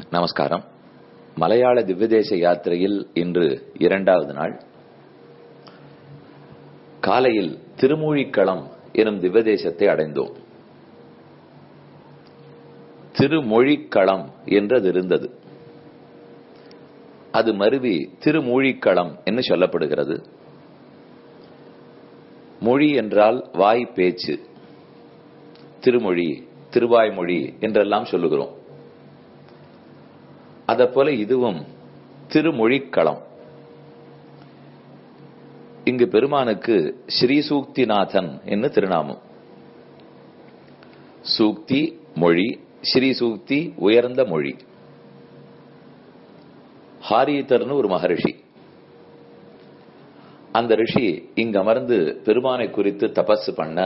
நமஸ்காரம் மலையாள திவ்யதேச யாத்திரையில் இன்று இரண்டாவது நாள் காலையில் திருமூழிக்களம் எனும் திவ்யதேசத்தை அடைந்தோம் திருமொழிக்களம் என்றது இருந்தது அது மருவி திருமூழிக்களம் என்று சொல்லப்படுகிறது மொழி என்றால் வாய் பேச்சு திருமொழி திருவாய்மொழி என்றெல்லாம் சொல்லுகிறோம் அத போல இதுவும் திருமொழிக்களம் இங்கு பெருமானுக்கு ஸ்ரீ சூக்திநாதன் என்று திருநாமம் சூக்தி மொழி ஸ்ரீ சூக்தி உயர்ந்த மொழி ஹாரியத்தர்னு ஒரு மகரிஷி அந்த ரிஷி இங்கு அமர்ந்து பெருமானை குறித்து தபஸ் பண்ண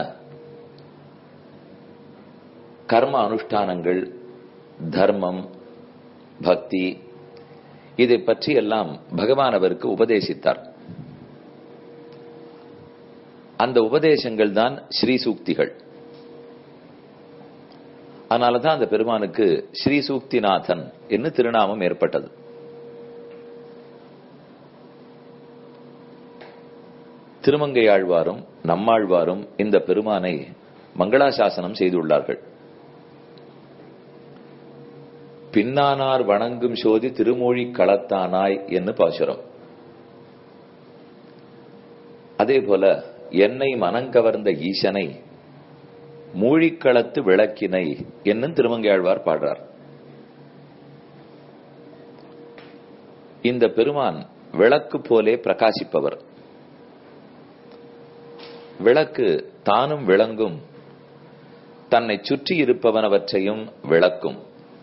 கர்ம அனுஷ்டானங்கள் தர்மம் பக்தி இதை பற்றி எல்லாம் பகவான் அவருக்கு உபதேசித்தார் அந்த உபதேசங்கள் தான் ஸ்ரீ சூக்திகள் அதனாலதான் அந்த பெருமானுக்கு ஸ்ரீ சூக்திநாதன் என்று திருநாமம் ஏற்பட்டது திருமங்கையாழ்வாரும் நம்மாழ்வாரும் இந்த பெருமானை மங்களாசாசனம் செய்துள்ளார்கள் பின்னானார் வணங்கும் சோதி திருமொழி களத்தானாய் என்று பாசுரம் அதே போல என்னை மனங்கவர்ந்த ஈசனை மூழிக்களத்து விளக்கினை என்னும் திருமங்கையாழ்வார் பாடுறார் இந்த பெருமான் விளக்கு போலே பிரகாசிப்பவர் விளக்கு தானும் விளங்கும் தன்னை சுற்றி இருப்பவனவற்றையும் விளக்கும்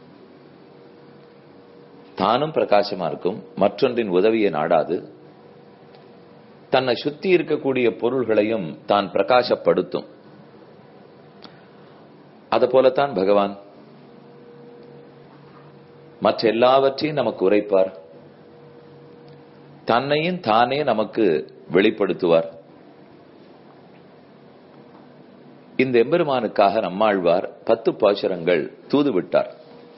தானும் பிரகாசமா இருக்கும் மற்றொன்றின் உதவியை நாடாது தன்னை சுத்தி இருக்கக்கூடிய பொருள்களையும் தான் பிரகாசப்படுத்தும் அது போலத்தான் பகவான் மற்ற எல்லாவற்றையும் நமக்கு உரைப்பார் தன்னையும் தானே நமக்கு வெளிப்படுத்துவார் இந்த எம்பெருமானுக்காக நம்மாழ்வார் பத்து பாசுரங்கள் தூது விட்டார்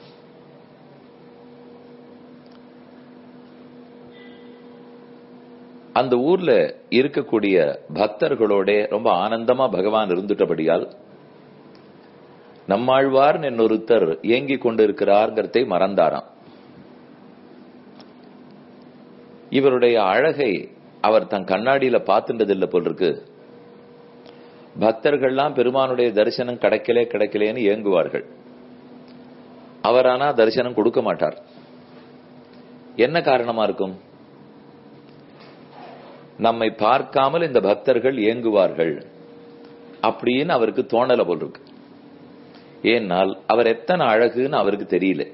அந்த ஊர்ல இருக்கக்கூடிய பக்தர்களோட ரொம்ப ஆனந்தமா பகவான் இருந்துட்டபடியால் நம்மாழ்வார் என்னொருத்தர் இயங்கிக் கொண்டிருக்கிறார்கிறதை மறந்தாராம் இவருடைய அழகை அவர் தன் கண்ணாடியில பார்த்துட்டதில்லை போல் இருக்கு பக்தர்கள்லாம் பெருமானுடைய தரிசனம் கிடைக்கலே கிடைக்கலேன்னு ஏங்குவார்கள் அவரானா தரிசனம் கொடுக்க மாட்டார் என்ன காரணமா இருக்கும் நம்மை பார்க்காமல் இந்த பக்தர்கள் ஏங்குவார்கள் அப்படின்னு அவருக்கு தோணல போல் இருக்கு ஏன்னால் அவர் எத்தனை அழகுன்னு அவருக்கு தெரியல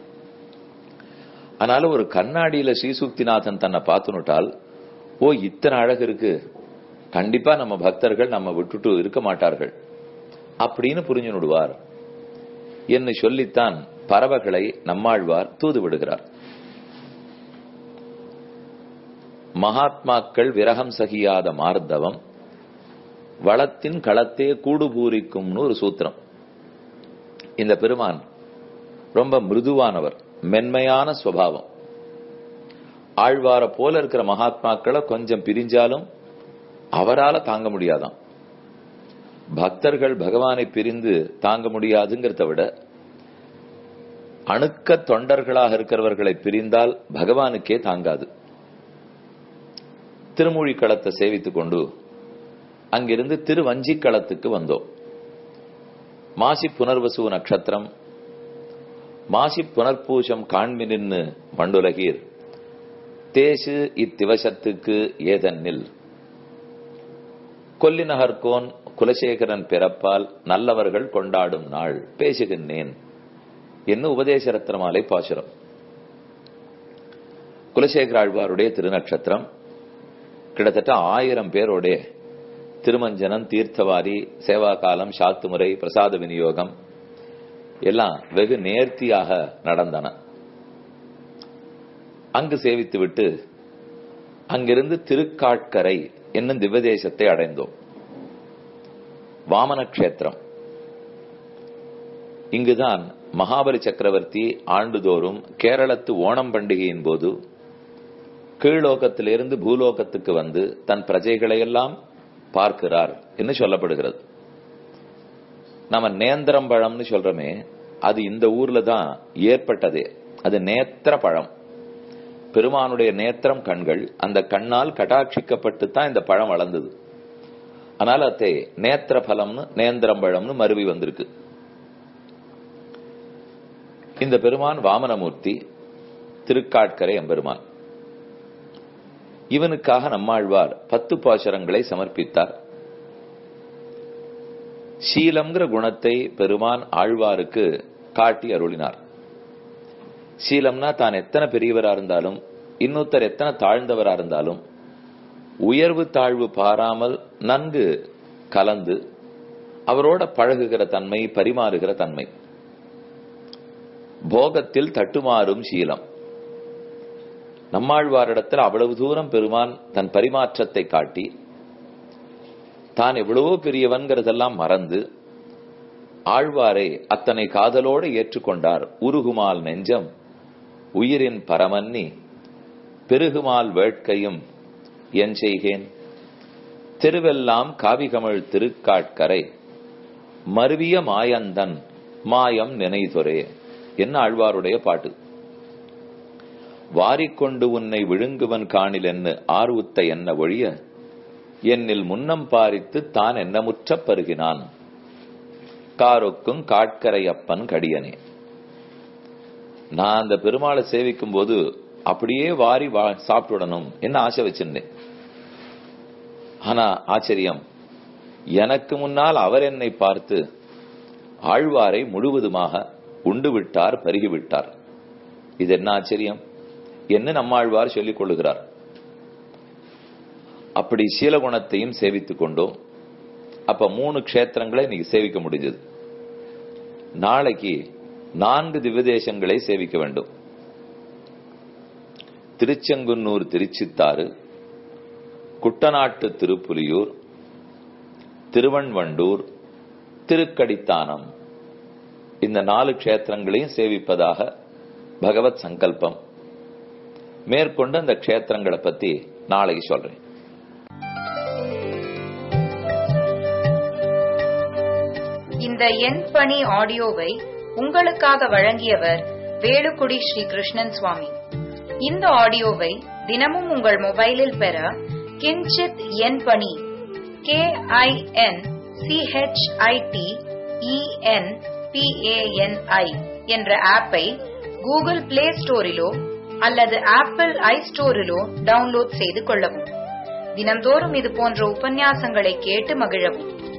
அதனால ஒரு கண்ணாடியில ஸ்ரீசுக்திநாதன் தன்னை பார்த்துனுட்டால் ஓ இத்தனை அழகு இருக்கு கண்டிப்பா நம்ம பக்தர்கள் நம்ம விட்டுட்டு இருக்க மாட்டார்கள் அப்படின்னு புரிஞ்சு விடுவார் என்று சொல்லித்தான் பறவைகளை நம்மாழ்வார் தூது விடுகிறார் மகாத்மாக்கள் விரகம் சகியாத மார்த்தவம் வளத்தின் களத்தே கூடு பூரிக்கும்னு ஒரு சூத்திரம் இந்த பெருமான் ரொம்ப மிருதுவானவர் மென்மையான சுவாவம் ஆழ்வார போல இருக்கிற மகாத்மாக்களை கொஞ்சம் பிரிஞ்சாலும் அவரால தாங்க முடியாதாம் பக்தர்கள் பகவானை பிரிந்து தாங்க முடியாதுங்கிறத விட அணுக்க தொண்டர்களாக இருக்கிறவர்களை பிரிந்தால் பகவானுக்கே தாங்காது திருமொழி களத்தை சேவித்துக் கொண்டு அங்கிருந்து திருவஞ்சி களத்துக்கு வந்தோம் மாசி புனர்வசு நட்சத்திரம் மாசி புனர்பூசம் காண்மினின்னு மண்டுலகீர் தேசு இத்திவசத்துக்கு ஏதன்னில் கொல்லிநகர்கோன் குலசேகரன் பிறப்பால் நல்லவர்கள் கொண்டாடும் நாள் பேசுகின்றேன் என்ன உபதேச ரத்னமாலை பாசுரம் குலசேகர ஆழ்வாருடைய திருநட்சத்திரம் கிட்டத்தட்ட ஆயிரம் பேரோட திருமஞ்சனம் தீர்த்தவாரி சேவா காலம் சாத்துமுறை பிரசாத விநியோகம் எல்லாம் வெகு நேர்த்தியாக நடந்தன அங்கு சேவித்து விட்டு அங்கிருந்து திருக்காட்கரை என்னும் திவ்யதேசத்தை அடைந்தோம் வாமன கஷேத்திரம் இங்குதான் மகாபலி சக்கரவர்த்தி ஆண்டுதோறும் கேரளத்து ஓணம் பண்டிகையின் போது கீழ்லோகத்திலிருந்து பூலோகத்துக்கு வந்து தன் பிரஜைகளை எல்லாம் பார்க்கிறார் என்று சொல்லப்படுகிறது நம்ம நேந்திரம் பழம்னு சொல்றோமே அது இந்த ஊர்ல தான் ஏற்பட்டதே அது நேத்திர பழம் பெருமானுடைய நேத்திரம் கண்கள் அந்த கண்ணால் கட்டாட்சிக்கப்பட்டு தான் இந்த பழம் வளர்ந்தது அதனால அத்தை நேத்திர பலம்னு நேந்திரம் பழம்னு மருவி வந்திருக்கு இந்த பெருமான் வாமனமூர்த்தி திருக்காட்கரை எம்பெருமான் இவனுக்காக நம்மாழ்வார் பத்து பாசுரங்களை சமர்ப்பித்தார் சீலம்ங்கிற குணத்தை பெருமான் ஆழ்வாருக்கு காட்டி அருளினார் சீலம்னா தான் எத்தனை பெரியவரா இருந்தாலும் இன்னொருத்தர் எத்தனை தாழ்ந்தவரா இருந்தாலும் உயர்வு தாழ்வு பாராமல் நன்கு கலந்து அவரோட பழகுகிற தன்மை பரிமாறுகிற தன்மை போகத்தில் தட்டுமாறும் சீலம் நம்மாழ்வாரிடத்தில் அவ்வளவு தூரம் பெருமான் தன் பரிமாற்றத்தை காட்டி தான் எவ்வளவோ பெரியவன்கிறதெல்லாம் மறந்து ஆழ்வாரை அத்தனை காதலோடு ஏற்றுக்கொண்டார் உருகுமால் நெஞ்சம் உயிரின் பரமன்னி பெருகுமால் வேட்கையும் என் செய்கேன் திருவெல்லாம் காவிகமிழ் திருக்காட்கரை மருவிய மாயந்தன் மாயம் நினைதுரே என்ன ஆழ்வாருடைய பாட்டு வாரிக்கொண்டு உன்னை விழுங்குவன் காணில் என்ன ஆர்வுத்த என்ன ஒழிய என்னில் முன்னம் பாரித்து தான் என்னமுற்ற பருகினான் காரொக்கும் காட்கரையப்பன் கடியனே நான் அந்த பெருமாளை சேவிக்கும் போது அப்படியே வாரி சாப்பிட்டுடணும் என்ன ஆசை வச்சிருந்தேன் ஆனா ஆச்சரியம் எனக்கு முன்னால் அவர் என்னை பார்த்து ஆழ்வாரை முழுவதுமாக உண்டு விட்டார் பருகி விட்டார் இது என்ன ஆச்சரியம் என்ன நம்மாழ்வார் சொல்லிக் கொள்ளுகிறார் அப்படி சீலகுணத்தையும் சேவித்துக் கொண்டோம் அப்ப மூணு க்ஷேத்திரங்களை இன்னைக்கு சேவிக்க முடிஞ்சது நாளைக்கு நான்கு திவ்யதேசங்களை சேவிக்க வேண்டும் திருச்செங்குன்னூர் திருச்சித்தாறு குட்டநாட்டு திருப்புலியூர் திருவண்வண்டூர் திருக்கடித்தானம் இந்த நாலு க்ஷேத்திரங்களையும் சேவிப்பதாக பகவத் சங்கல்பம் மேற்கொண்டு அந்த க்ஷேத்திரங்களை பத்தி நாளைக்கு சொல்றேன் இந்த என் பணி ஆடியோவை உங்களுக்காக வழங்கியவர் வேலுக்குடி ஸ்ரீ கிருஷ்ணன் சுவாமி இந்த ஆடியோவை தினமும் உங்கள் மொபைலில் பெற கிஞ்சித் என் பணி கே ஐ என் சிஹெச்ஐடி இஎன் பிஏஎன்ஐ என்ற ஆப்பை கூகுள் பிளே ஸ்டோரிலோ அல்லது ஆப்பிள் ஐ ஸ்டோரிலோ டவுன்லோட் செய்து கொள்ளவும் தினந்தோறும் இது போன்ற உபன்யாசங்களை கேட்டு மகிழவும்